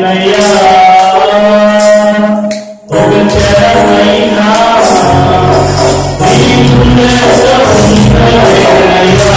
వేదనయ్యా ఒక క్షణమైనా నీ గుండెలో ఉన్న వేదనయ్యా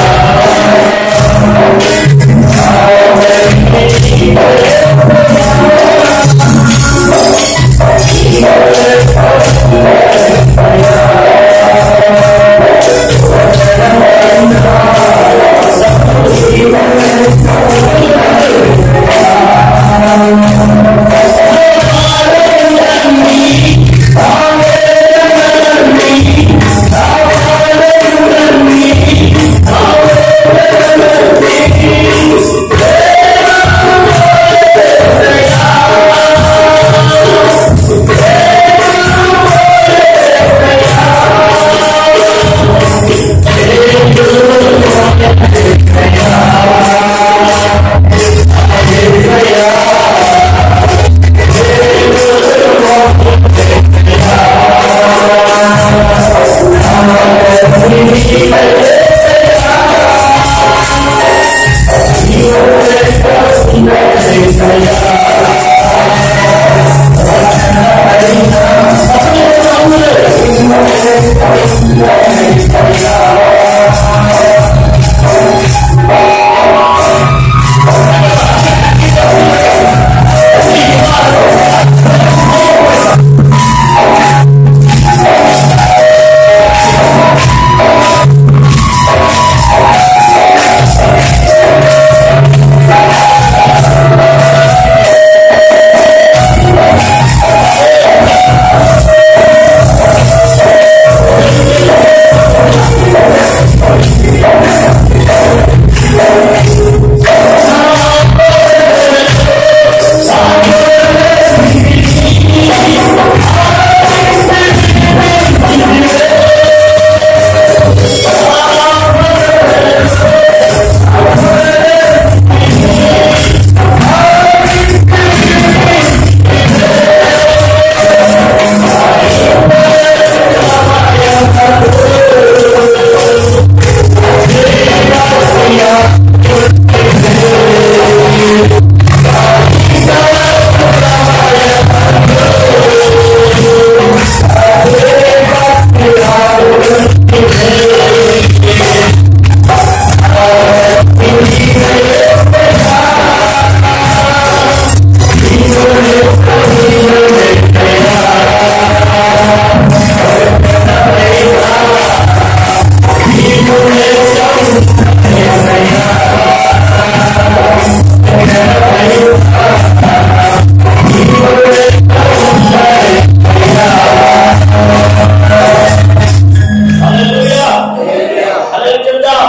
హల్లెలూయా. హల్లెలూయా చెప్దాం.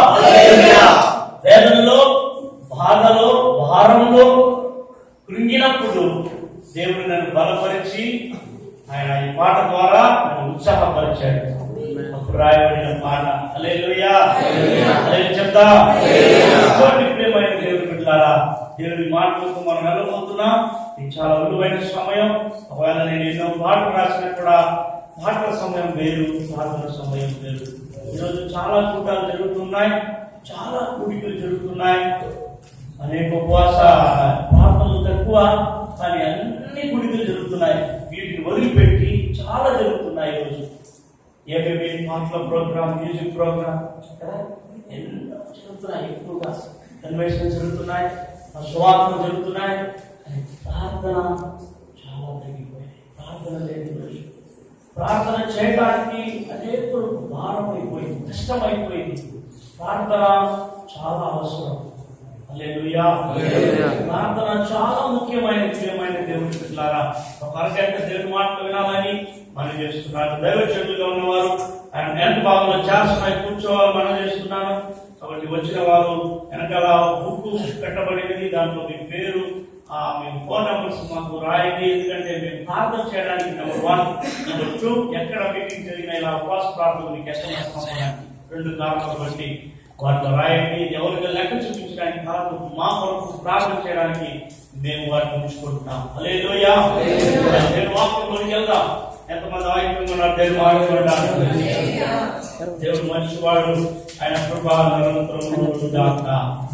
వేదనలో బాధలో భారంలో కృంగినప్పుడు దేవుడు నన్ను బలపరిచి ఆయన ఈ పాట ద్వారా నన్ను ఉత్సాహపరిచాడు అప్పుడు రాయబడిన పాట హల్లెలూయా హల్లెలూయా చెప్దాం ఇటువంటి ప్రియమైన దేవుడి బిడ్డలారా దేవుడి మాటలకు మనం వెళ్ళబోతున్నాం ఇది చాలా విలువైన సమయం ఒకవేళ నేను ఎన్నో పాటలు రాసినా కూడా పాటల సమయం వేరు ప్రార్థన సమయం వేరు ఈరోజు చాలా కూటాలు జరుగుతున్నాయి చాలా కూడికలు జరుగుతున్నాయి అనేక ఉపవాస ప్రార్థనలు తక్కువ కానీ అన్ని కూడికలు జరుగుతున్నాయి వీటిని వదిలిపెట్టి చాలా జరుగుతున్నాయి ఈరోజు ఏమేమి పాటల ప్రోగ్రామ్ మ్యూజిక్ ప్రోగ్రామ్ కదా ఎన్నో జరుగుతున్నాయి ఎక్కువగా కన్వెన్షన్ జరుగుతున్నాయి సువార్తలు జరుగుతున్నాయి కానీ ప్రార్థన చాలా తగ్గిపోయింది ప్రార్థన లేదు ఈరోజు. ప్రార్థన చేయడానికి అనేకులు భారం అయిపోయింది కష్టమైపోయింది ప్రార్థన చాలా అవసరం హల్లెలూయా. ప్రార్థన చాలా ముఖ్యమైన ప్రియమైన దేవుని పిల్లారా ఒక అరగంట దేవుని మాటలు వినాలని మనం చేస్తున్నాను దైవచనులుగా ఉన్నవారు ఆయన ఎంత భాగంలో చేస్తున్నాయి కూర్చోవాలి మనం చేస్తున్నాను కాబట్టి వచ్చిన వారు వెనకాల బుక్ పెట్టబడినది దాంట్లో మీ పేరు ఆ మీ ఫోన్ నెంబర్స్ మాకు రాయండి ఎందుకంటే మేము ప్రార్థన చేయడానికి నెంబర్ వన్ నెంబర్ టూ ఎక్కడ మీటింగ్ జరిగిన ఇలా ఉపవాస ప్రార్థన మీకు ఎక్కడ రెండు కారణాలు బట్టి వాటిలో రాయండి ఎవరికి లెక్క చూపించడానికి కాదు మా కొరకు ప్రార్థన చేయడానికి మేము వాటిని ఉంచుకుంటున్నాం హల్లెలూయా నేను వాక్యంలోకి వెళ్దాం ఎంతమంది వాక్యం ఉన్నారు దేవుడు వాడుకుంటారు దేవుడు మంచివాడు ఆయన కృప నిరంతరం ఉండుగాక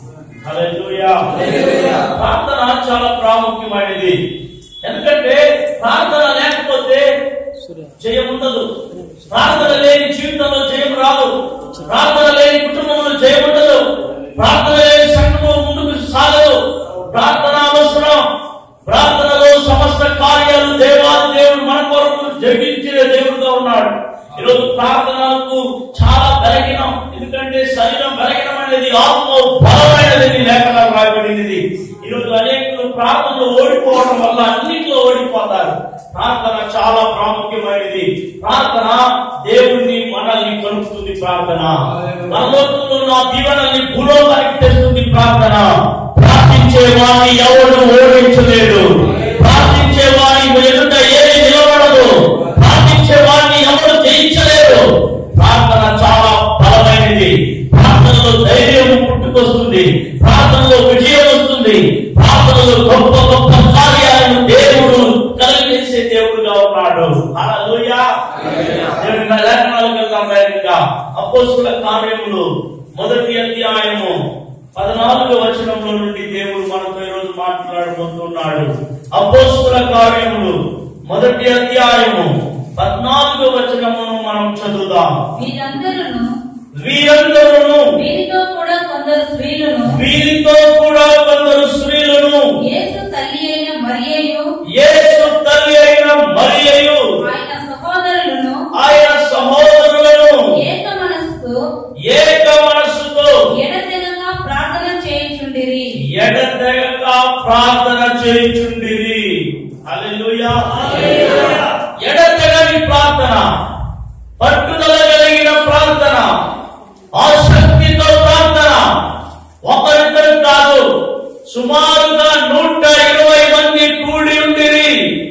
హల్లెలూయా. ప్రార్థన చాలా ప్రాముఖ్యమైనది ఎందుకంటే ప్రార్థన లేకపోతే జయం ఉండదు ప్రార్థన లేని జీవితంలో జయం రాదు ప్రార్థన లేని కుటుంబంలో జయం ఉండదు ప్రార్థన లేని సంఘము ముందుకు సాగదు ప్రార్థన అవసరం ప్రార్థనలో సమస్త కార్యాలు దేవాది దేవుడు మన కొరకు జరిగించిన దేవుడుగా ఉన్నాడు ఈరోజు ప్రార్థనలకు చాలా బలహీనం ఎందుకంటే శరీరం బలహీనం అనేది ఆత్మ బలమైనది లేఖనాలు రాయబడినది ఈరోజు అనేకులు ప్రార్థనలో ఓడిపోవడం వల్ల అన్నింటిలో ఓడిపోతారు ప్రార్థన చాలా ప్రాముఖ్యమైనది ప్రార్థన దేవుణ్ణి మనల్ని కలుపుతుంది ప్రార్థన పరలోకంలో నా దీవెనల్ని భూలోకానికి తెస్తుంది ప్రార్థన ప్రార్థించే వాడిని ఎవరు ఓడించలేడు ప్రార్థించే వాడి ఎదుట ఏది నిలబడదు ప్రార్థించే వాడిని ఎవరు జయించలేరు ప్రార్థన చాలా బలమైనది ప్రార్థనలో ధైర్యం పుట్టుకొస్తుంది ప్రార్థనలో విజయం వస్తుంది ప్రార్థనలో గొప్ప గొప్ప కార్యాలను దేవుడు కలిగేసే దేవుడుగా ఉన్నాడు హల్లెలూయా దేవుని లేఖనాలకు వెళ్దాం వేగంగా అపోస్తుల కార్యములు మొదటి అధ్యాయము పద్నాలుగో వచనంలో నుండి దేవుడు మనతో ఈరోజు మాట్లాడబోతున్నాడు అపోస్తుల కార్యములు మొదటి అధ్యాయము పద్నాలుగో వచనమును మనం చదువుదాం వీరందరూ వీరందరూ వీరితో కూడా కొందరు స్త్రీలను వీరితో కూడా కొందరు స్త్రీలను యేసు తల్లి అయిన మరియయు యేసు తల్లి అయిన మరియయు ఆయన సహోదరులను ఆయన సహోదరులను ఏక మనస్సుతో ఏక మనస్సుతో ఎడతెగక ప్రార్థన చేయుచుండిరి ఎడతెగక ప్రార్థన చేయుచుండిరి హల్లెలూయా ఎడతెగని ప్రార్థన పట్టుదల కలిగిన ప్రార్థన ఆసక్తితో ప్రార్థన ఒకరిద్దరు కాదు సుమారుగా నూట ఇరవై మంది కూడి ఉండిరి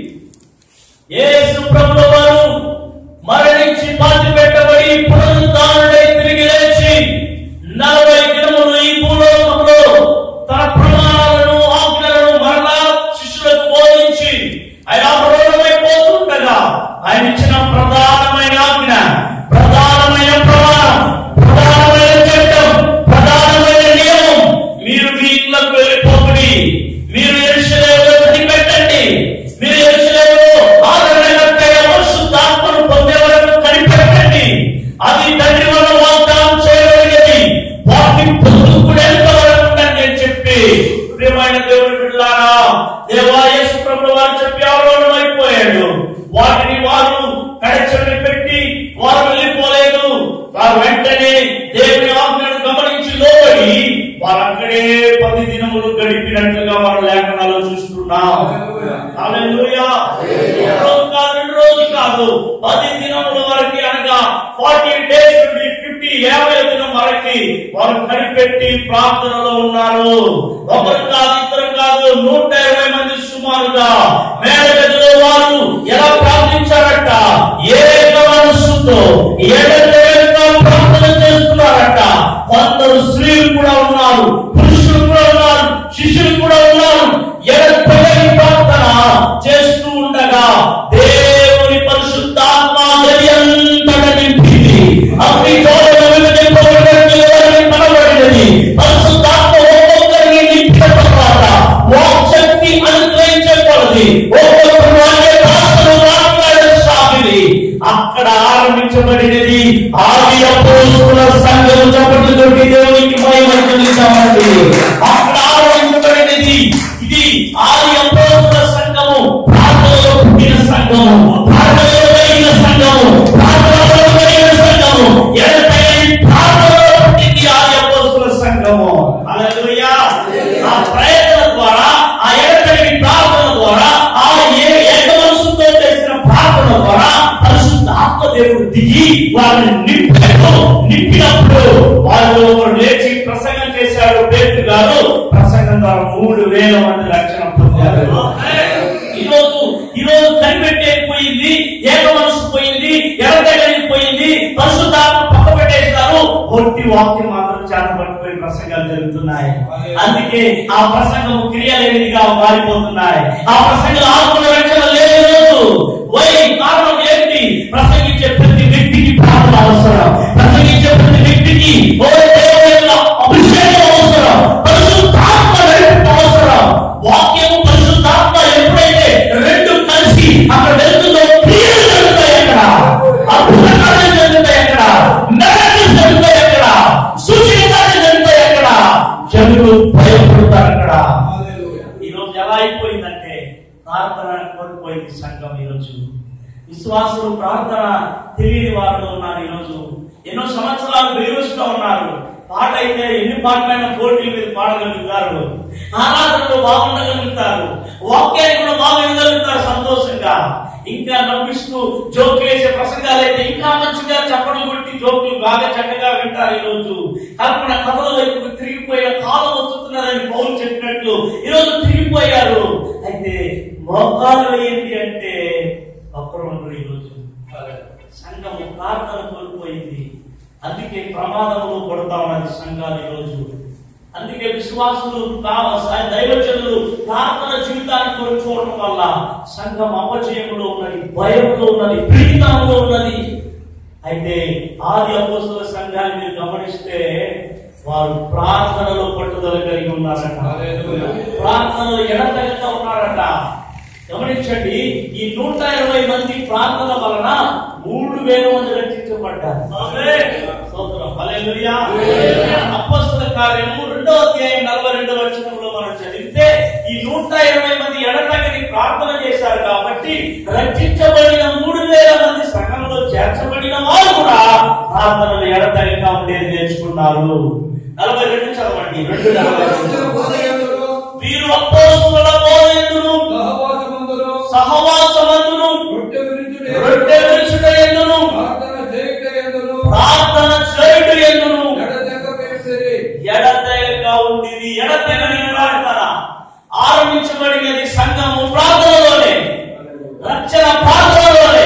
యేసు ప్రభువు వారు మరణించి పాతి పెట్టబడి పునరుద్ధానుడై తిరిగి లేచి నలభై దినములు ఈ భూలోకంలో తన ప్రమాణాలను ఆజ్ఞలను మరలా శిష్యులకు బోధించి ఆయన అపరోధమైపోతుండగా ఆయన ఇచ్చిన ప్రధానమైన ఆజ్ఞ ప్రధానమైన ప్రమాణం ప్రధానమైన చట్టం ప్రధానమైన నియమం మీరు మీ ఇళ్లకు వెళ్ళిపోకుడి మీరు ఎరుసలేములో కనిపెట్టండి మీరు ఎరుసలేములో ఆదరణకర్తయ్య పరిశుద్ధాత్మను పొందే వరకు కనిపెట్టండి అది తండ్రి వల్ల వాగ్దానం చేయబడినది వాటిని పొందుకునేంత వరకు ఉండండి అని చెప్పి ప్రియమైన దేవుని బిడ్డలారా దేవా యేసు ప్రభు వారు చెప్పి అవరోధం అయిపోయాడు వాటిని వారు కడచని పెట్టి వారు వెళ్ళిపోలేదు వారు వెంటనే దేవుని ఆజ్ఞను గమనించి లోబడి వారు అక్కడే పది దినములు గడిపినట్లుగా వారు లేఖనాలు చూస్తున్నాం హల్లెలూయా. ఒక రోజు కాదు రెండు రోజులు కాదు పది దినముల వరకు అనగా ఫార్టీ డేస్ నుండి ఫిఫ్టీ యాభై దినం వరకు వారు కనిపెట్టి ప్రార్థనలో ఉన్నారు ఒకరు కాదు ఇద్దరు కాదు నూట ఇరవై మంది సుమారుగా మేడగదిలో వారు ఎలా ప్రార్థించారట ఏక మనస్సుతో ఎడతెగక ప్రార్థన చేస్తున్నారట కొందరు స్త్రీలు కూడా ఉన్నారు పురుషులు కూడా ఉన్నారు శిష్యులు కూడా ఉన్నారు ఎడతెగని ప్రార్థన చేస్తూ ఉండగా దేవుని పరిశుద్ధాత్మ గది అంతట నింపింది అగ్ని జ్వాలలు విభజింపబడినట్టు ఎవరిని కనబడినది పరిశుద్ధాత్మ ఒక్కొక్కరిని నింపిన తర్వాత వాక్శక్తి అనుగ్రహించబడింది ఒక్కొక్కరు వాడే భాషలు మాట్లాడసాగింది అక్కడ ఆరంభించబడినది ఆది అపోస్తుల సంఘం చెప్పటితోటి దేవునికి మహిమ చెల్లిస్తామండి అక్కడ ఆరంభించబడినది ఇది ఆది అపోస్తుల సంఘము ప్రార్థనలో పుట్టిన సంఘము ప్రార్థనలో కలిగిన సంఘము ప్రార్థనలో కలిగిన సంఘము ఎడతెగని ప్రార్థనలో పుట్టింది ఆది అపోస్తుల సంఘము హల్లెలూయా ఆ ప్రయత్నం ద్వారా ఆ ఎడతెగని ప్రార్థన ద్వారా ఆ ఏ- ఏక మనసుతో చేసిన ప్రార్థన ద్వారా పరిశుద్ధ ఆత్మదేవుడు దిగి వారిని నింపాడు నింపినప్పుడు వాళ్ళు ఒకరు లేచి ప్రసంగం చేశాడు పేరు గారు ప్రసంగం ద్వారా మూడు వేల మంది రక్షణ పొందారు ఈరోజు ఈరోజు కనిపెట్టేపోయింది ఏక మనసు పోయింది ఎడతెగని పోయింది పరిశుద్ధాత్మ పక్క పెట్టేస్తారు ఒట్టి వాక్యం మాత్రం చేత పట్టుకుని ప్రసంగాలు జరుగుతున్నాయి అందుకే ఆ ప్రసంగం క్రియలేనిదిగా మారిపోతున్నాయి ఆ ప్రసంగం ఆత్మల రక్షణ లేని రోజు వై కారణం ఏంటి ప్రసంగించే ప్రతి వ్యక్తికి ప్రార్థన అవసరం ప్రసంగించే ప్రతి వ్యక్తికి ఓ దేవుని యొక్క అభిషేకం అవసరం పరిశుద్ధ ఎలా అయిపోయిందంటే ప్రార్థన కోల్పోయింది సంఘం ఈరోజు విశ్వాసులు ప్రార్థన తెలియని వారిలో ఉన్నారు ఈరోజు ఎన్నో సంవత్సరాలు వెలుగుస్తూ ఉన్నారు పాట అయితే ఎన్ని పాటలైన పోటీల మీద పాడగలుగుతారు ఆరాధనలో బాగుండగలుగుతారు వాక్యాన్ని కూడా బాగా వినగలుగుతారు సంతోషంగా ఇంకా నవ్విస్తూ జోకులు వేసే ప్రసంగాలు అయితే ఇంకా మంచిగా చెప్పడం కొట్టి జోకులు బాగా చక్కగా వింటారు ఈ రోజు కల్పన కథల వైపు తిరిగిపోయిన కాలం వస్తున్నదని పౌరులు చెప్పినట్లు ఈ రోజు తిరిగిపోయారు అయితే మోకాలు ఏంటి అంటే ఒక్కరు ఉండరు ఈ రోజు సంఘము ప్రార్థన కోల్పోయింది అందుకే ప్రమాదంలో పడతా ఉన్నది సంఘాలు ఈ రోజు అందుకే విశ్వాసులు తా- దైవజనులు ప్రార్థన జీవితాన్ని కోల్పోవడం వల్ల సంఘం అపజయంలో ఉన్నది భయంలో ఉన్నది పీడితంలో ఉన్నది అయితే ఆది అపోస్తుల సంఘాన్ని మీరు గమనిస్తే వారు ప్రార్థనలో పట్టుదల కలిగి ఉన్నారట హల్లెలూయా. ప్రార్థనలో ఎడతెగక ఉన్నారట గమనించండి ఈ నూట ఇరవై మంది ప్రార్థన వలన మూడు వేల మంది రక్షించబడ్డారు స్తోత్రం. హల్లెలూయా. అపోస్తల కార్యము రెండో అధ్యాయం నలభై రెండో వచనంలో మనం చదివితే ఈ నూట ఇరవై మంది ఎడతగని ప్రార్థన చేశారు కాబట్టి రక్షించబడిన మూడు వేల మంది సంఘంలో చేర్చబడిన వారు కూడా ప్రార్థనలు ఎడతగక ఉండేది నేర్చుకున్నారు నలభై రెండు చదవండి రెండు నలభై అపోస్తలుల రెండు. బోధయందును, వీరు అపోస్తుల బోధయందును సహవాసమందును, సహవాసమందును రొట్టె విరుచుట రొట్టె విరుచుట ఎందును ప్రార్థన చేయుట యందును, ప్రార్థన చేయుట ఎందును ఎడతెగకపేసిరి. ఎడతెగక ఉండిది ఎడతెగని ప్రార్థన ఆరంభించబడినది సంఘము ప్రార్థనలోనే రక్షణ ప్రార్థనలోనే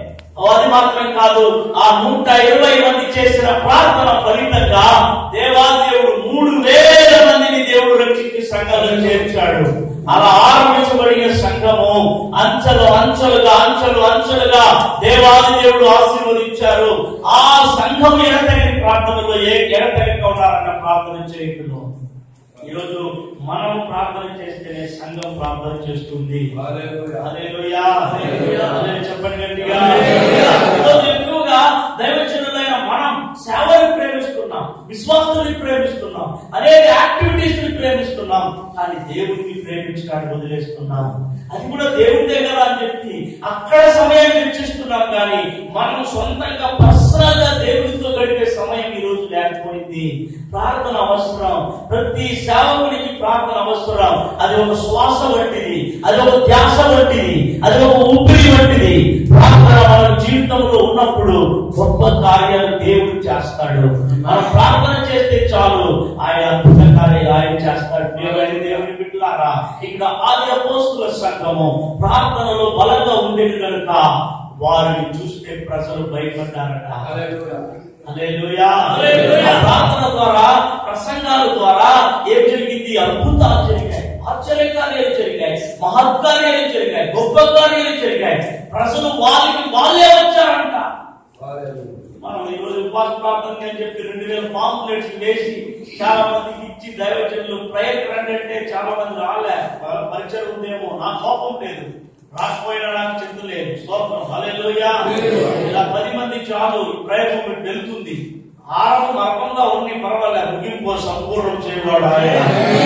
అది మాత్రం కాదు ఆ నూట ఇరవై మంది చేసిన ప్రార్థన ఫలితంగా దేవాదేవుడు మూడు వేల మందిని దేవుడు రక్షించి సంఘంలో చేర్చాడు అలా ఆరంభించబడిన సంఘము అంచెలు అంచెలుగా అంచెలు అంచెలుగా దేవాది దేవుడు ఆశీర్వదించారు ఆ సంఘం ఎడతగిన ప్రార్థనలో ఏ ఎడతెగక ఉన్నారన్న ప్రార్థన చేయకుండా ఈరోజు మనం ప్రార్థన చేస్తేనే సంఘం ప్రార్థన చేస్తుంది హల్లెలూయా. హల్లెలూయా. హల్లెలూయా. హల్లెలూయా. చెప్పండి గట్టిగా హల్లెలూయా. ఈరోజు ఎక్కువగా దైవజనులైన మనం సేవని ప్రేమిస్తున్నాం విశ్వాసుల్ని ప్రేమిస్తున్నాం అనేక యాక్టివిటీస్ ని ప్రేమిస్తున్నాం కానీ దేవుడిని ప్రేమించడానికి వదిలేస్తున్నాం అది కూడా దేవుడే కదా అని చెప్పి అక్కడ సమయం వెచ్చిస్తున్నాం కానీ మనం సొంతంగా పర్సనల్ గా దేవుడితో గడిపే సమయం ఈ రోజు లేకపోయింది ప్రార్థన అవసరం ప్రతి సేవకునికి ప్రార్థన అవసరం అది ఒక శ్వాస వంటిది అది ఒక ధ్యాస వంటిది అది ఒక ఊపిరి వంటిది ప్రార్థన మన జీవితంలో ఉన్నప్పుడు గొప్ప కార్యాలు దేవుడు చేస్తాడు మనం ప్రార్థన చేస్తే చాలు ఆయన అద్భుత కార్యాలు ఆయన చేస్తాడు దేవుని దేవుని బిడ్డలారా ఇక్కడ ఆది అపోస్తుల సంఘము ప్రార్థనలో బలంగా ఉండేది కనుక వారిని చూస్తే ప్రజలు భయపడ్డారట హల్లెలూయా. హల్లెలూయా. ఆ ప్రార్థన ద్వారా ప్రసంగాల ద్వారా ఏం జరిగింది అద్భుతాలు జరిగాయి ఆశ్చర్యకార్యాలు జరిగాయి మహత్కార్యాలు జరిగాయి గొప్ప కార్యాలు జరిగాయి ప్రజలు వారికి వాళ్ళే వచ్చారంట హల్లెలూయా. మనం ఈ రోజు ఉపవాస ప్రార్థన అని చెప్పి రెండు వేల పాంప్లెట్స్ వేసి చాలా మందికి ఇచ్చి దైవజనులు ప్రయత్నం రండి అంటే చాలా మంది రాలే వాళ్ళ పరిచయం ఉందేమో నా కోపం లేదు రాకపోయినా నాకు చింత లేదు స్తోత్రం హల్లెలూయా ఇలా పది మంది చాలు ఈ ప్రయోగం మీకు వెళ్తుంది ఆరంభం అర్పంగా ఉండి పర్వాలేదు ముగింపు సంపూర్ణం చేయవాడు ఆయన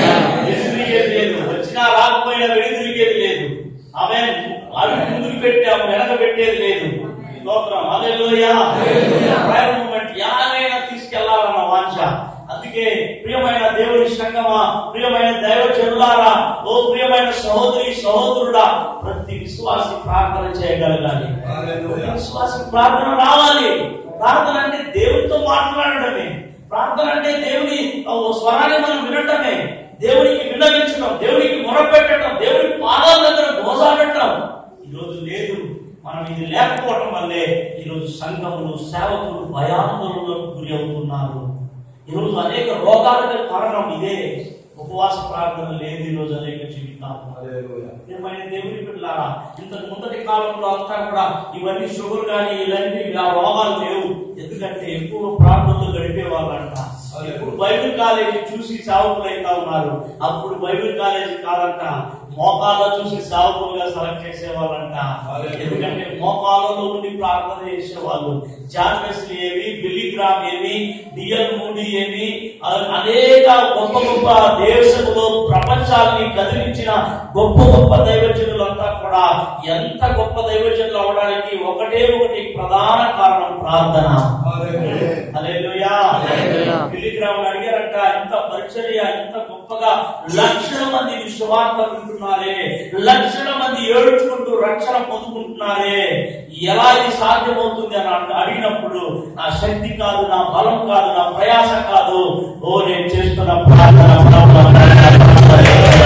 ఎదురిగేది లేదు వచ్చినా రాకపోయినా వెనుదిరిగేది లేదు ఆమె అడుగు ముందుకు పెట్టాము వెనక పెట్టేది లేదు స్తోత్రం హల్లెలూయా ప్రేయర్ మూమెంట్ ఎలాగైనా తీసుకెళ్లాలన్న వాంఛ అందుకే ప్రియమైన దేవుని సంగమా ప్రియమైన దైవ చెల్లారా ఓ ప్రియమైన సహోదరి సహోదరుడా ప్రతి విశ్వాసి ప్రార్థన చేయగలగాలి హల్లెలూయా. ప్రతి విశ్వాసి ప్రార్థన రావాలి ప్రార్థన అంటే దేవునితో మాట్లాడటమే ప్రార్థన అంటే దేవుని ఓ స్వరాన్ని మనం వినటమే దేవునికి విన్నవించడం దేవునికి మొరపెట్టడం దేవుని పాదాల దగ్గర గోజాడటం ఈరోజు లేదు మనం ఇది లేకపోవడం వల్లే ఈరోజు సంఘములు సేవకులు భయాందోళనలకు గురి అవుతున్నారు ఈరోజు అనేక రోగాలకు కారణం ఇదే ఉపవాస ప్రార్థన లేదు ఈరోజు అనేక జీవితాలు హల్లెలూయా. ప్రియమైన దేవుని బిడ్డలారా ఇంతకు ముందటి కాలంలో అంతా కూడా ఇవన్నీ షుగర్ కానీ ఇలాంటి ఆ రోగాలు లేవు ఎందుకంటే ఎక్కువ ప్రార్థనలు గడిపే వాళ్ళంట ఇప్పుడు బైబిల్ కాలేజీ చూసి సేవకులు అయితా ఉన్నారు అప్పుడు బైబిల్ కాలేజీ కాదంట మోకాల్లో చూసి సేవకులుగా సెలెక్ట్ చేసేవాళ్ళంట ఎందుకంటే మోకాలలో ఉండి ప్రార్థన చేసేవాళ్ళు జాన్ వెస్లీ ఏమి బిల్లీ గ్రామ్ ఏమి డిఎల్ మూడీ ఏమి అ- అనేక గొప్ప గొప్ప దేశంలో ప్రపంచాన్ని కదిలించిన గొప్ప గొప్ప దైవజనులంతా కూడా ఎంత గొప్ప దైవజనులు అవడానికి ఒకటే ఒకటి ప్రధాన కారణం ప్రార్థన హల్లెలూయా పిలిగ్రాములు అడిగారంట ఇంత పరిచర్య ఇంత గొప్పగా లక్షల మంది విశ్వార్త వింటున్నారే లక్షల మంది ఏడుచుకుంటూ రక్షణ పొందుకుంటున్నారే ఎలా ఇది సాధ్యమవుతుంది అని అన్న- అడిగినప్పుడు నా శక్తి కాదు నా బలం కాదు నా ప్రయాస కాదు ఓ నేను చేస్తున్న ప్రార్థన ప్రభువా.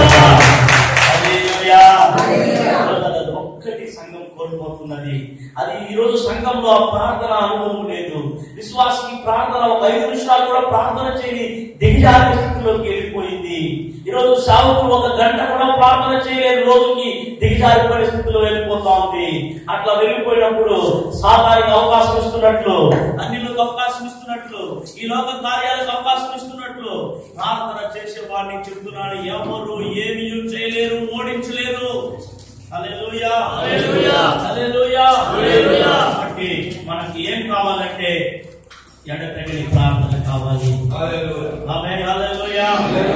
హల్లెలూయా. ఈరోజు అది ఒక్కటి సంఘం కోల్పోతున్నది అది ఈ రోజు సంఘంలో ఆ ప్రార్థన అనుభవం లేదు విశ్వాసకి ప్రార్థన ఒక ఐదు నిమిషాలు కూడా ప్రార్థన చేయని దిగజారి స్థితిలోకి వెళ్ళిపోయింది ఈ రోజు సావుకు ఒక గంట కూడా ప్రార్థన చేయలేని రోజుకి దిగజారి పరిస్థితిలో వెళ్ళిపోతా ఉంది అట్లా వెళ్ళిపోయినప్పుడు సాతానికి అవకాశం ఇస్తున్నట్లు అన్నిలకు అవకాశం ఇస్తున్నట్లు ఈ లోక కార్యాలకు అవకాశం ఇస్తున్నట్లు ప్రార్థన చేసే వాడిని చెబుతున్నాడు ఎవరు ఏమీ చేయలేరు ఓడించలేరు హల్లెలూయా హల్లెలూయా హల్లెలూయా హల్లెలూయా కాబట్టి మనకి ఏం కావాలంటే ఎడతెగని ప్రార్థన కావాలి ఆమేన్ హల్లెలూయా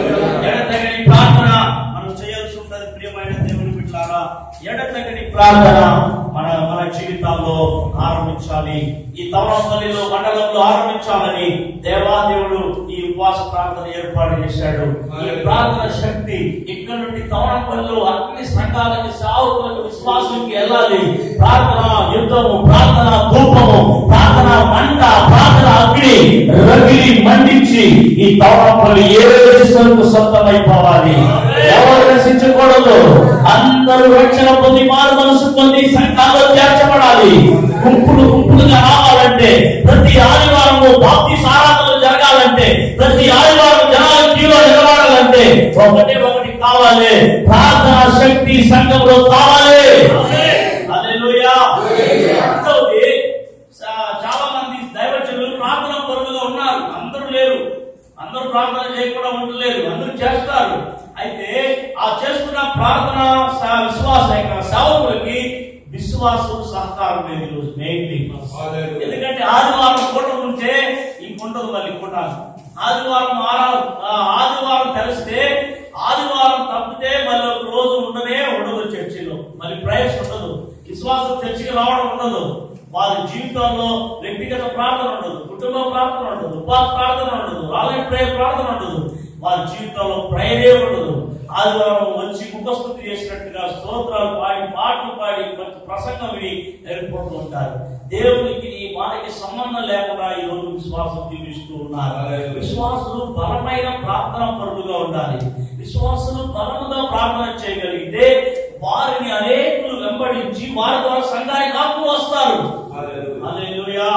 ఎడతెగని ప్రార్థన మనం చేయాల్సి ఉంటది ప్రియమైన దేవుని బిడ్డలారా ఎడతెగని ప్రార్థన మన మన జీవితాల్లో ఆరంభించాలి ఈ తవరంపల్లిలో మండలంలో ఆరంభించాలని దేవాదేవుడు ఈ ఉపవాస ప్రార్థన ఏర్పాటు చేశాడు ఈ ప్రార్థన శక్తి ఇక్కడ నుండి తవరంపల్లిలో అన్ని సంఘాలకి సావుకులకు విశ్వాసులకి వెళ్ళాలి ప్రార్థన యుద్ధము ప్రార్థన ధూపము ప్రార్థన మంట ప్రార్థన అగ్ని రగిలి మండించి ఈ తవరంపల్లి ఏ దేశాలకు సొంతమైపోవాలి ఎవరు రక్షించకూడదు అందరూ రక్షణ పొంది మారు మనసు పొంది సంఘాల్లో చేర్చబడాలి గుంపులు గుంపులుగా రావాలంటే ప్రతి ఆదివారము బాప్తి సారాధనలు జరగాలంటే ప్రతి ఆదివారం జనాలు క్యూలో నిలబడాలంటే ఒకటి ఒకటి కావాలి ప్రార్థన శక్తి సంఘంలో కావాలి హల్లెలూయా రెండవది చా- చాలా మంది దైవజనులు ప్రార్థన పరులుగా ఉన్నారు అందరూ లేరు అందరూ ప్రార్థన చేయకుండా ఉండలేరు అందరూ చేస్తారు అయితే ఆ చేసుకున్న ప్రార్థన స- విశ్వాస సేవకులకి విశ్వాసం సహకారం లేదు ఈరోజు మెయిన్లీ ఎందుకంటే ఆదివారం పూట ఉంటే ఇంకుండదు మళ్ళీ పూట ఆదివారం ఆరా- ఆ, ఆదివారం తెలిస్తే ఆదివారం తప్పితే మళ్ళీ ఒక రోజు ఉండనే ఉండదు చర్చిలో మళ్ళీ ప్రయాసం ఉండదు విశ్వాసం చర్చికి రావడం ఉండదు వారి జీవితంలో వ్యక్తిగత ప్రార్థన ఉండదు కుటుంబ ప్రార్థన ఉండదు ఉపవాస ప్రార్థన ఉండదు ఆలయ ప్రేయ ప్రార్థన ఉండదు వారి జీవితంలో ప్రేరే ఉండదు ఆదివారం వచ్చి ముఖస్థుతి చేసినట్టుగా స్తోత్రాలు పాడి పాటలు పాడి కొంచెం ప్రసంగం విని వెళ్ళిపోతూ ఉంటారు దేవునికి ఈ మాటకి సంబంధం లేకుండా ఈ రోజు విశ్వాసం జీవిస్తూ ఉన్నారు విశ్వాసులు బలమైన ప్రార్థన పరులుగా ఉండాలి విశ్వాసులు బలముగా ప్రార్థన చేయగలిగితే వారిని అనేకులు వెంబడించి వారి ద్వారా సంఘానికి ఆత్మ వస్తారు హల్లెలూయా.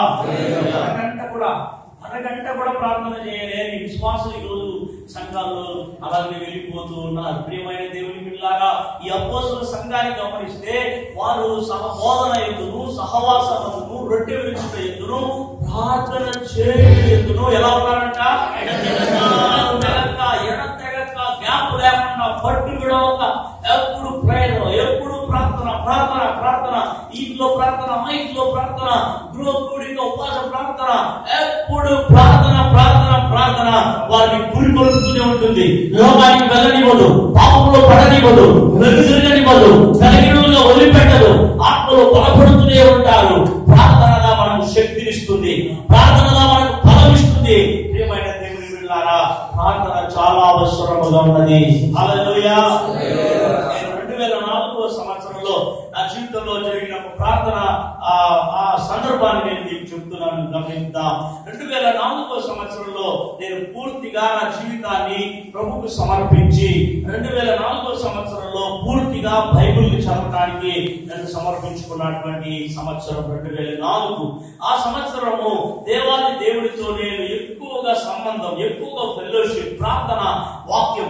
అరగంట కూడా అరగంట కూడా ప్రార్థన చేయలేని విశ్వాసులు ఈ రోజు సంఘాల్లో అలాగే వెళ్ళిపోతూ ఉన్నారు ప్రియమైన దేవుని బిడ్డలారా ఈ అపోసుల సంఘాన్ని గమనిస్తే వారు సహబోధన ఎందును సహవాసమును రొట్టె విరుచుట ఎందును ప్రార్థన చేయడం ఎందును ఎలా ఉన్నారంట ఎడతెగక, తెగక, ఎడతెగక, గ్యాప్ లేకుండా పట్టు విడవక ఎప్పుడు ప్రేయర్ ఎప్పుడు ప్రార్థన ప్రార్థన ప్రార్థన ఇంట్లో ప్రార్థన మా ఇంట్లో ప్రార్థన గృహ కూడిక ఉపవాస ప్రార్థన ఎప్పుడు ప్రార్థన ప్రార్థన ప్రార్థన వారిని పురికొల్పుతూనే ఉంటుంది లోకానికి వెళ్ళనివ్వదు పాపంలో పడనివ్వదు వెలుగునివ్వదు వెలగిడుగా వదిలిపెట్టదు ఆత్మలో బలపడుతూనే ఉంటారు ప్రార్థనగా మనకు శక్తినిస్తుంది ప్రార్థనగా మనకు బలమిస్తుంది ప్రియమైన దేవుని బిడ్డలారా ప్రార్థన చాలా అవసరముగా ఉన్నది హల్లెలూయా నేను రెండు వేల నాలుగో సంవత్సరంలో నా జీవితంలో జరిగిన ఒక ప్రార్థన ఆ ఆ సందర్భాన్ని నేను మీకు చెప్తున్నాను గమనిద్దాం రెండు వేల నాలుగో సంవత్సరంలో నేను పూర్తిగా నా జీవితాన్ని ప్రభుకు సమర్పించి రెండు వేల నాలుగో సంవత్సరంలో పూర్తిగా బైబిల్ చదవడానికి నేను సమర్పించుకున్నటువంటి సంవత్సరం రెండు వేల నాలుగు ఆ సంవత్సరము దేవాది దేవుడితో నేను ఎక్కువగా సంబంధం ఎక్కువగా ఫెలోషిప్ ప్రార్థన వాక్యం ఈ రెండు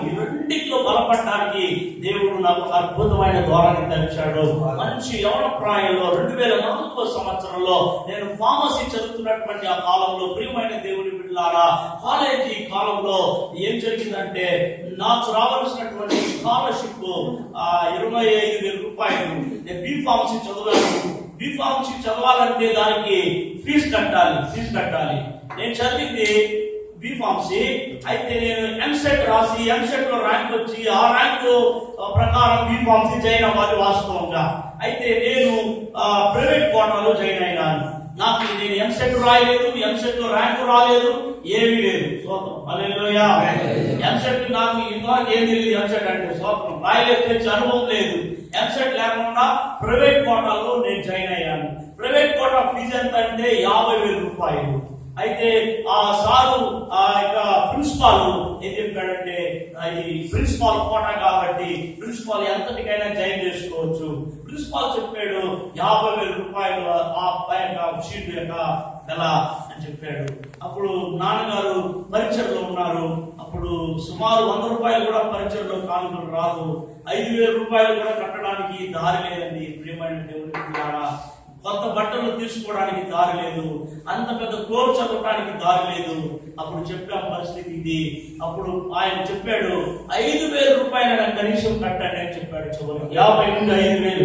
రెండిట్లో బలపడడానికి దేవుడు నాకు ఒక అద్భుతమైన ద్వారాన్ని తెరిచాడు మంచి యవన ప్రాయంలో రెండు వేల నాలుగో సంవత్సరంలో నేను ఫార్మసీ చదువుతున్నటువంటి ఆ కాలంలో ప్రియమైన దేవుడి బిడ్డలారా కాలేజీ కాలంలో ఏం జరిగిందంటే నాకు రావాల్సినటువంటి స్కాలర్షిప్ ఆ ఇరవై ఐదు వేల రూపాయలు నేను బీ ఫార్మసీ చదివాను బీ ఫార్మసీ చదవాలంటే దానికి ఫీజు కట్టాలి ఫీజు కట్టాలి నేను చదివింది బీ ఫార్మసీ అయితే నేను ఎంసెట్ రాసి ఎంసెట్ లో ర్యాంక్ వచ్చి ఆ ర్యాంక్ ప్రకారం బీ ఫార్మసీ జాయిన్ అవ్వాలి వాస్తవంగా అయితే నేను ప్రైవేట్ కోటాలో జాయిన్ అయినాను నాకు నేను ఎంసెట్ రాయలేదు ఎంసెట్ లో ర్యాంక్ రాలేదు ఏమీ లేదు సోత్రం హల్లెలూయా ఎంసెట్ నాకు ఇంతవరకు ఏం తెలియదు ఎంసెట్ అంటే సోత్రం రాయలేదు తెచ్చి అనుభవం లేదు ఎంసెట్ లేకుండా ప్రైవేట్ కోటాలో నేను జాయిన్ అయ్యాను ప్రైవేట్ కోటా ఫీజు ఎంత అంటే యాభై వేల రూపాయలు అయితే ఆ సారు ఆ యొక్క ప్రిన్సిపాల్ ఏం చెప్పాడంటే ఆ ఈ ప్రిన్సిపాల్ కోట కాబట్టి ప్రిన్సిపాల్ ఎంతటికైనా జాయిన్ చేసుకోవచ్చు ప్రిన్సిపాల్ చెప్పాడు యాభై వేల రూపాయలు ఆ అబ్బాయి యొక్క సీటు యొక్క వెల అని చెప్పాడు అప్పుడు నాన్నగారు పరీక్షల్లో ఉన్నారు అప్పుడు సుమారు వంద రూపాయలు కూడా పరీక్షల్లో కానుకలు రాదు ఐదు వేల రూపాయలు కూడా కట్టడానికి దారి లేదండి ప్రియమైన దేవుడి ద్వారా కొత్త బట్టలు తీసుకోవడానికి దారి లేదు అంత పెద్ద కోర్స్ చదవడానికి దారి లేదు అప్పుడు చెప్పే పరిస్థితి ఇది అప్పుడు ఆయన చెప్పాడు ఐదు వేల రూపాయలు నాకు కనీసం కట్టండి అని చెప్పాడు చివరికి యాభై నుండి ఐదు వేలు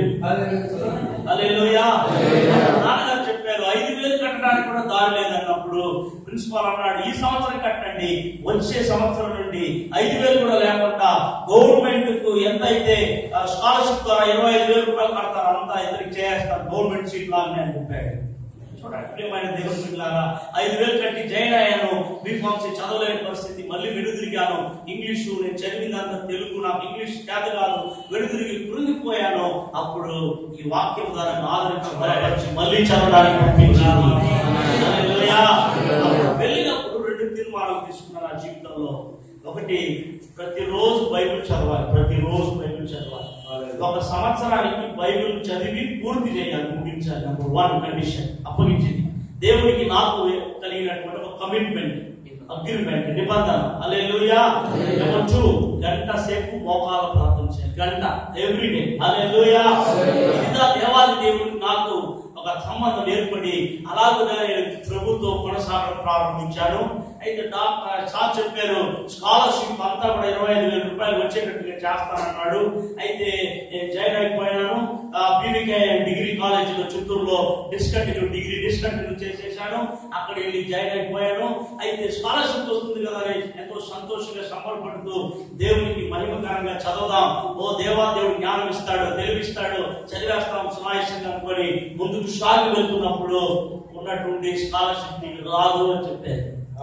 హల్లెలూయా నాన్నగారు చెప్పారు ఐదు వేలు కట్టడానికి కూడా దారి లేదన్నప్పుడు ప్రిన్సిపాల్ అన్నాడు ఈ సంవత్సరం కట్టండి వచ్చే సంవత్సరం నుండి ఐదు వేలు కూడా లేకుండా గవర్నమెంట్ కు ఎంత అయితే స్కాలర్షిప్ ద్వారా ఇరవై ఐదు వేలు రూపాయలు కడతారు అంతా ఇతరికి చేస్తారు గవర్నమెంట్ సీట్ లాగానే అని చెప్పాడు చూడండి ప్రియమైన దేవుని బిడ్డలారా ఐదు వేలు కట్టి జాయిన్ అయ్యాను బీఫార్మసీ చదవలేని పరిస్థితి మళ్ళీ వెనుదిరిగాను ఇంగ్లీషు నేను చదివిందంత తెలుగు నాకు ఇంగ్లీష్ చేత కాదు వెనుదిరిగి కృంగిపోయాను అప్పుడు ఈ వాక్యం ద్వారా నన్ను ఆదరించి బలపరిచి మళ్ళీ చదవడానికి పంపించాను హల్లెలూయా. అప్పుడు వెళ్ళినప్పుడు రెండు తీర్మానాలు తీసుకున్నాను నా జీవితంలో ఒకటి ప్రతిరోజు బైబిల్ చదవాలి ప్రతిరోజు బైబిల్ చదవాలి ఒక సంవత్సరానికి బైబిల్ చదివి పూర్తి చేయాలి ముగించాలి నెంబర్ వన్ కండిషన్ అప్పగించింది దేవునికి నాకు కలిగినటువంటి ఒక కమిట్మెంట్ అగ్రిమెంట్ నిబంధన అలెలుయా నెంబర్ టూ గంట సేపు మోకాల ప్రార్థన చేయాలి గంట ఎవ్రీడే అలెలుయా ఇదా దేవాది దేవుడికి నాకు ఒక సంబంధం ఏర్పడి అలాగే నేను ప్రభుత్వం కొనసాగడం ప్రారంభించాను అయితే డాక్టర్ సార్ చెప్పారు స్కాలర్షిప్ అంతా కూడా ఇరవై ఐదు వేల రూపాయలు వచ్చేటట్టుగా చేస్తానన్నాడు అయితే నేను జాయిన్ అయిపోయాను బీవీకే డిగ్రీ కాలేజీలో చిత్తూరులో డిస్కంటిన్యూ డిగ్రీ డిస్కంటిన్యూ చేసేసాను అక్కడ వెళ్ళి జాయిన్ అయిపోయాను అయితే స్కాలర్షిప్ వస్తుంది కదా అని ఎంతో సంతోషంగా సంబరపడుతూ దేవునికి మహిమకరంగా చదవదాం ఓ దేవా దేవుడు జ్ఞానం ఇస్తాడు తెలివిస్తాడు చదివేస్తాం సునాయాసంగా అనుకొని ముందుకు సాగి వెళ్తున్నప్పుడు ఉన్నటువంటి స్కాలర్షిప్ నీకు రాదు అని చెప్పారు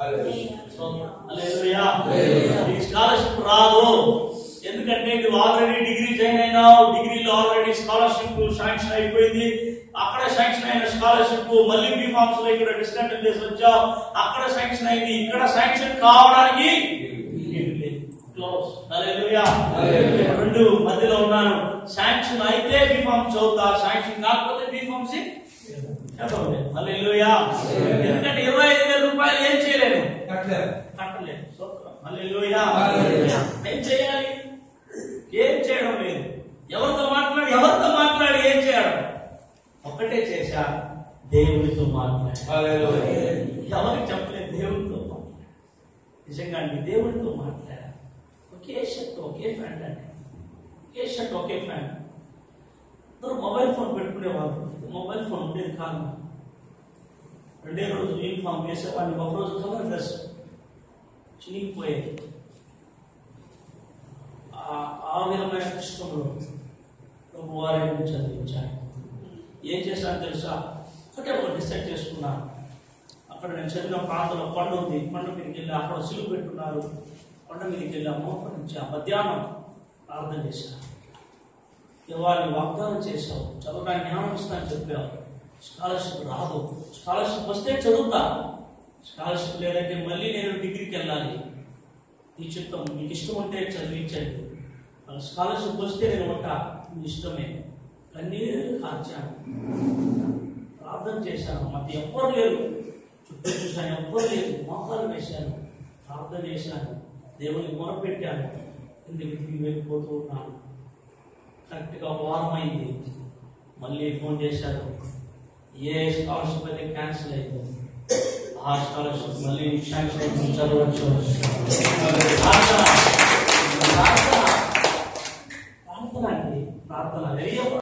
హల్లెలూయా. నీకు స్కాలర్షిప్ రాదు ఎందుకంటే నువ్వు ఆల్రెడీ డిగ్రీ జాయిన్ అయినావు డిగ్రీలో ఆల్రెడీ స్కాలర్షిప్ శాంక్షన్ అయిపోయింది అక్కడ శాంక్షన్ అయిన స్కాలర్షిప్ మళ్ళీ బీ ఫార్మ్స్ లో ఇక్కడ డిస్కంటిన్యూ చేసి వచ్చావు అక్కడ శాంక్షన్ అయింది ఇక్కడ శాంక్షన్ కావడానికి క్లోజ్ హల్లెలూయా. రెండు మధ్యలో ఉన్నాను శాంక్షన్ అయితే బీ ఫార్మ్స్ చదువుతా శాంక్షన్ కాకపోతే బీ ఫార్మ్స్ హల్లెలూయా. ఎందుకంటే ఇరవై ఐదు వేల రూపాయలు ఏం చేయలేను కట్టలేదు స్తోత్రం. హల్లెలూయా. హల్లెలూయా. ఏం చేయాలి ఏం చేయడం లేదు ఎవరితో మాట్లాడి ఎవరితో మాట్లాడి ఏం చేయడం ఒక్కటే చేశా దేవుడితో మాట్లాడి ఎవరికి చెప్పలేదు దేవుడితో మాట్లాడాను. నిజంగా అండి దేవుడితో మాట్లాడా ఒకే షర్ట్ ఒకే ప్యాంట్ అండి ఒకే షర్ట్ ఒకే ప్యాంట్ అందరూ మొబైల్ ఫోన్ పెట్టుకునేవాళ్ళు మొబైల్ ఫోన్ ఉండేది కాదు రెండే రోజు యూనిఫామ్ వేసేవాడిని ఒక రోజు కలర్ డ్రెస్ చినిగిపోయేది ఆ- ఆ విధమైన కష్టంలో ప్రభు వారిని చదివించాడు ఏం చేశాను తెలుసా ఒకటే ఒకటి డిసైడ్ చేసుకున్నాను అక్కడ నేను చదివిన ప్రాంతంలో కొండ ఉంది కొండ మీదకి వెళ్ళి అక్కడ సిలువు పెట్టున్నారు కొండ మీదకి వెళ్ళాము అక్కడి నుంచి ఆ మధ్యాహ్నం ప్రార్థన చేశాను ఇవాళ వాగ్దానం చేశావు చదవడానికి జ్ఞానం ఇస్తాను చెప్పావు స్కాలర్షిప్ రాదు స్కాలర్షిప్ వస్తే చదువుతా స్కాలర్షిప్ లేదంటే మళ్ళీ నేను డిగ్రీకి వెళ్ళాలి నీ చిత్తం మీకు ఇష్టం ఉంటే చదివించండి స్కాలర్షిప్ వస్తే నేను ఉంటా మీ ఇష్టమే కన్నీరు కార్చాను ప్రార్థన చేశాను మాకు ఎవ్వరు లేరు చుట్టూ చూశాను ఎవ్వరు లేరు మోకాలు వేశాను ప్రార్థన చేశాను దేవునికి మొరపెట్టాను ఇంటికి వెళ్ళిపోతూ ఉన్నాను కరెక్ట్గా వారం అయింది మళ్ళీ ఫోన్ చేశారు ఏ స్కాలర్షిప్ అయితే క్యాన్సిల్ అయిపోయింది ఆ స్కాలర్షిప్ మళ్ళీ శాంక్షన్ అయిపోయి చదవచ్చు ప్రార్థన ప్రార్థన ప్రార్థన అండి ప్రార్థన వెరీ